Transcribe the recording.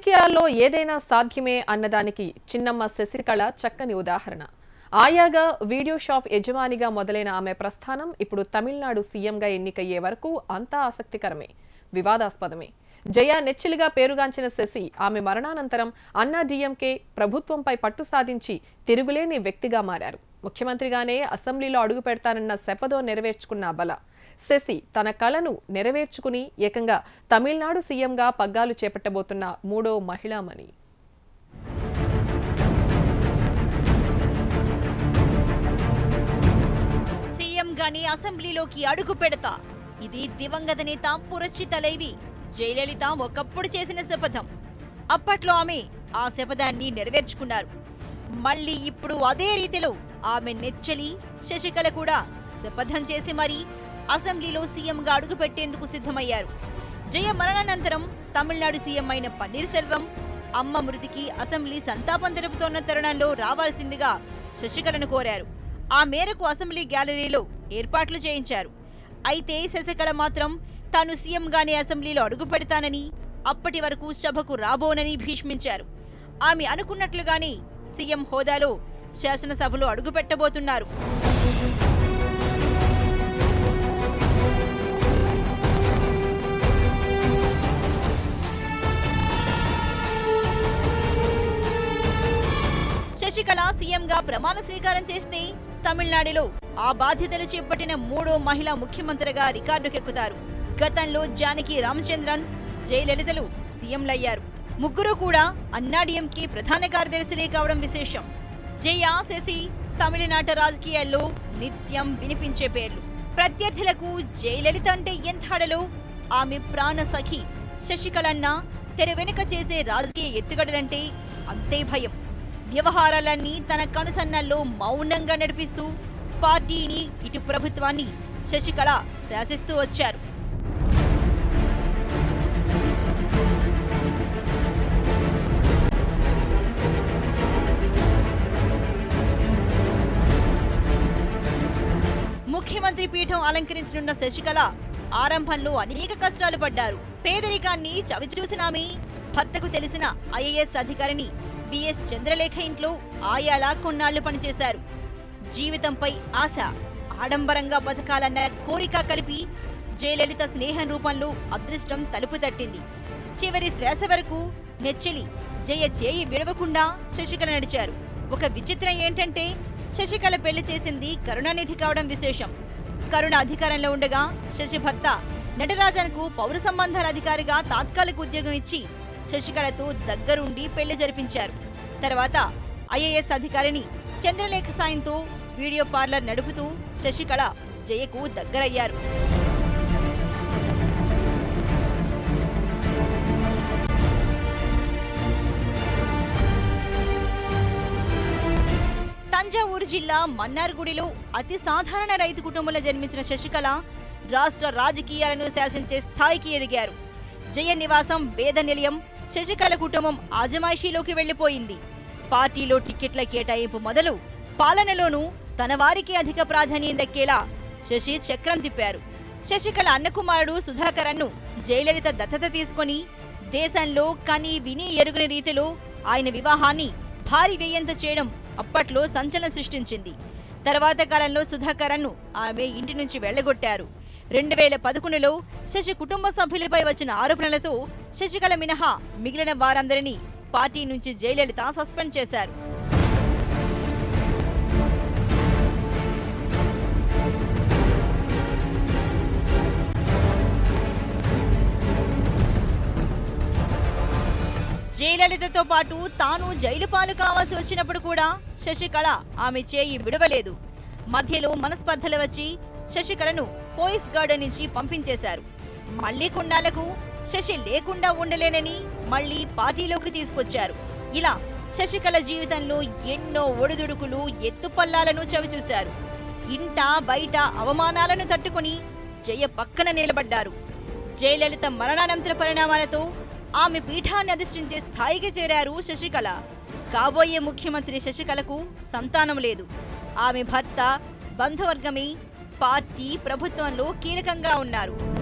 రాజకీయాల్లో ఏదైనా సాధ్యమే అన్నదానికి చిన్నమ్మ శశికళ చక్కని ఉదాహరణ ఆయాగా వీడియో షాప్ యజమానిగా మొదలైన ఆమె ప్రస్థానం ఇప్పుడు తమిళనాడు సీఎంగా ఎన్నికయ్యే వరకు అంతా ఆసక్తికరమే వివాదాస్పదమే జయ నెచ్చిలిగా పేరుగాంచిన శశి ఆమె మరణానంతరం అన్నా డీఎంకే ప్రభుత్వంపై పట్టు సాధించి తిరుగులేని వ్యక్తిగా మారారు ముఖ్యమంత్రిగానే అసెంబ్లీలో అడుగు పెడతానన్న శపథో నెరవేర్చుకున్న బల శశి తన కలను నెరవేర్చుకుని ఏకంగా తమిళనాడు సీఎంగా పగ్గాలు చేపట్టబోతున్న మూడో మహిళామణి సీఎం గాని అసెంబ్లీలోకి అడుగు పెడతా ఇది దివంగత నేత పురశ్చిత లేవి జయలలిత ఒకప్పుడు చేసిన శపథం అప్పట్లో ఆమె ఆ శపథాన్ని నెరవేర్చుకున్నారు మళ్ళీ ఇప్పుడు అదే రీతిలో ఆమె నెచ్చలి శశికళ కూడా శపథం చేసి మరీ అసెంబ్లీలో సీఎంగా అడుగు పెట్టేందుకు సిద్ధమయ్యారు జయ మరణానంతరం తమిళనాడు సీఎం అయిన పన్నీర్ సెల్వం అమ్మ మృతికి అసెంబ్లీ సంతాపం తెలుపుతోన్న తరుణంలో రావాల్సిందిగా శశికళను కోరారు ఆ మేరకు అసెంబ్లీ గ్యాలరీలో ఏర్పాట్లు చేయించారు అయితే శశికళ మాత్రం తాను సీఎంగానే అసెంబ్లీలో అడుగు పెడతానని అప్పటి వరకు సభకు రాబోనని భీష్మించారు ఆమె అనుకున్నట్లుగానే సీఎం హోదాలో శాసనసభలో అడుగు పెట్టబోతున్నారు శశికళ సీఎంగా ప్రమాణ స్వీకారం చేస్తే తమిళనాడులో ఆ బాధ్యతలు చేపట్టిన మూడో మహిళా ముఖ్యమంత్రిగా రికార్డుకెక్కుతారు గతంలో జానకి రామచంద్రన్ జయలలితలు సీఎంలయ్యారు ముగ్గురు కూడా అన్నాడీఎంకే ప్రధాన కార్యదర్శులే కావడం విశేషం జయ శశి తమిళనాట రాజకీయాల్లో నిత్యం వినిపించే పేర్లు ప్రత్యర్థులకు జయలలిత అంటే ఎంత హడలో ఆమె ప్రాణ సఖి శశికళన్న తెర వెనుక చేసే రాజకీయ ఎత్తుగడలంటే అంతే భయం వ్యవహారాలన్నీ తన కనుసన్నల్లో మౌనంగా నడిపిస్తూ పార్టీని ఇటు ప్రభుత్వాన్ని శశికళ శాసిస్తూ వచ్చారు ముఖ్యమంత్రి పీఠం అలంకరించనున్న శశికళ ఆరంభంలో అనేక కష్టాలు పడ్డారు పేదరికాన్ని చవిచూసిన ఆమె భర్తకు తెలిసిన ఐఏఎస్ అధికారిని బిఎస్ చంద్రలేఖ ఇంట్లో ఆయాలా కొన్నాళ్లు పనిచేశారు జీవితంపై ఆశ ఆడంబరంగా బతకాలన్న కోరిక కలిపి జయలలిత స్నేహం రూపంలో అదృష్టం తలుపు తట్టింది చివరి శ్వాస వరకు నెచ్చెలి జయ చేయి విడవకుండా శశికళ నడిచారు ఒక విచిత్రం ఏంటంటే శశికళ పెళ్లి చేసింది కరుణానిధి కావడం విశేషం కరుణ అధికారంలో ఉండగా శశి భర్త నటరాజన్కు పౌర సంబంధాల అధికారిగా తాత్కాలిక ఉద్యోగం ఇచ్చి శశికళతో దగ్గరుండి పెళ్లి జరిపించారు తర్వాత ఐఏఎస్ అధికారిని చంద్రలేఖ సాయంతో వీడియో పార్లర్ నడుపుతూ శశికళ జయకు దగ్గరయ్యారు తంజావూరు జిల్లా మన్నార్గుడిలో అతి సాధారణ రైతు కుటుంబంలో జన్మించిన శశికళ రాష్ట్ర రాజకీయాలను శాసించే స్థాయికి ఎదిగారు జయ నివాసం వేద నిలయం శశికళ కుటుంబం ఆజమాయిషీలోకి వెళ్లిపోయింది పార్టీలో టిక్కెట్ల కేటాయింపు మొదలు పాలనలోనూ తన వారికి అధిక ప్రాధాన్యం దక్కేలా శశి చక్రం తిప్పారు శశికళ అన్నకుమారుడు సుధాకరన్ను జయలలిత దత్తత తీసుకొని దేశంలో కని విని ఎరుగని రీతిలో ఆయన వివాహాన్ని భారీ వ్యయంతో చేయడం అప్పట్లో సంచలనం సృష్టించింది తర్వాత కాలంలో సుధాకరన్ను ఆమె ఇంటి నుంచి వెళ్లగొట్టారు రెండు వేల పదకొండులో శశి కుటుంబ సభ్యులపై వచ్చిన ఆరోపణలతో శశికళ మినహా మిగిలిన వారందరినీ పార్టీ నుంచి జయలలిత సస్పెండ్ చేశారు జయలలితతో పాటు తాను జైలు పాలు కావాల్సి వచ్చినప్పుడు కూడా శశికళ ఆమె చేయి విడవలేదు మధ్యలో మనస్పర్ధలు వచ్చి శశికళను పోయిస్ గార్డెన్ నుంచి పంపించేశారు మళ్లీ కొన్నాళ్లకు శశి లేకుండా ఉండలేనని మళ్లీ పార్టీలోకి తీసుకొచ్చారు ఇలా శశికళ జీవితంలో ఎన్నో ఒడిదుడుకులు ఎత్తుపల్లాలను చవిచూశారు ఇంట బయట అవమానాలను తట్టుకుని జయ పక్కన నిలబడ్డారు జయలలిత మరణానంతర పరిణామాలతో ఆమె పీఠాన్ని అధిష్ఠించే స్థాయికి చేరారు శశికళ కాబోయే ముఖ్యమంత్రి శశికళకు సంతానం లేదు ఆమె భర్త బంధువర్గమే పార్టీ ప్రభుత్వంలో కీలకంగా ఉన్నారు